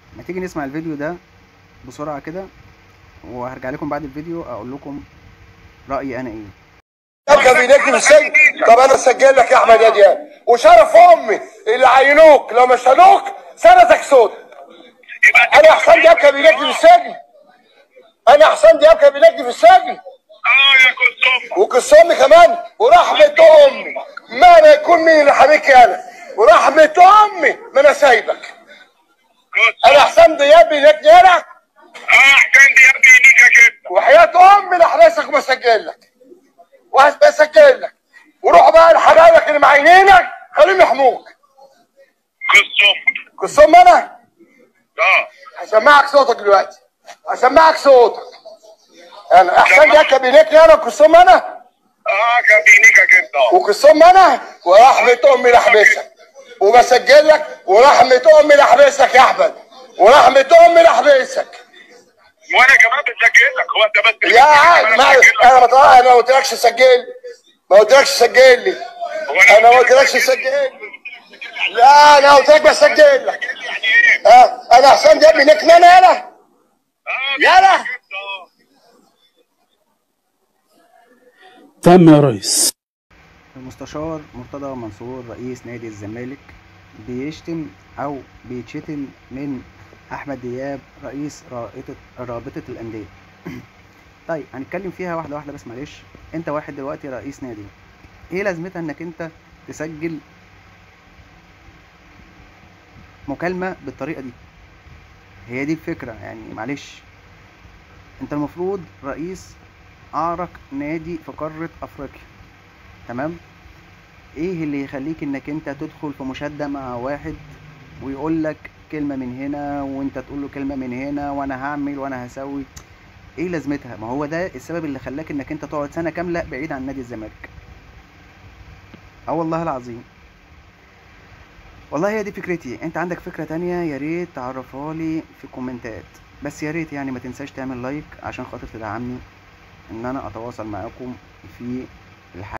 ما تيجي نسمع الفيديو ده بسرعة كده وهرجع لكم بعد الفيديو اقول لكم رأيي انا ايه ابقى بايديك في السجن طب انا اسجل لك يا احمد يا دياب وشرف امي اللي عينوك لو مش شالوك سنتك سود انا احسن دي ابقى بايديك في السجن انا احسن دي ابقى بايديك في السجن اه يا كلثوم وقص امي كمان ورحمه امي ما انا يكون مين اللي حبيك انا ورحمه امي ما انا سايبك انا احسن دياب بايديك انا اه احسن دي يا ابني ليك كده وحياة امي لاحرسك وما اسجل لك وهسجل لك وروح بقى لحبايبك اللي معينينك خليهم يحموك كلثوم قصهم انا اه هسمعك صوتك دلوقتي هسمعك صوتك انا احسن لك بينكني انا قصهم انا اه كان بينيكا كده وقصهم انا ورحمة امي لاحبسك وبسجل لك ورحمة امي لاحبسك يا احمد ورحمة امي لاحبسك وانا كمان بسجل لك هو انت بس يا عاد أنا ما بسجل لك. انا ما انا ما قلتلكش سجل ما قلتلكش سجل لي هو انا ما قلتلكش سجل لي لا انا قلت لك بسجل لك يعني ايه ها انا احسن دي ابني نكني انا يلا اه يلا كده. تم يا ريس المستشار مرتضى منصور رئيس نادي الزمالك بيشتم او بيتشتم من احمد دياب رئيس رابطه رابطه الانديه طيب هنتكلم فيها واحده واحده بس معلش انت واحد دلوقتي رئيس نادي ايه لازمتها انك انت تسجل مكالمه بالطريقه دي هي دي الفكره يعني معلش انت المفروض رئيس اعرق نادي في قاره افريقيا تمام ايه اللي يخليك انك انت تدخل في مشادة مع واحد ويقول لك كلمة من هنا وانت تقول له كلمة من هنا وانا هعمل وانا هسوي ايه لازمتها ما هو ده السبب اللي خلاك انك انت تقعد سنة كاملة بعيد عن نادي الزمالك اه والله العظيم والله هي دي فكرتي انت عندك فكرة تانية يا ريت تعرفها لي في الكومنتات بس يا ريت يعني ما تنساش تعمل لايك عشان خاطر تدعمني ان انا اتواصل معاكم في الحياة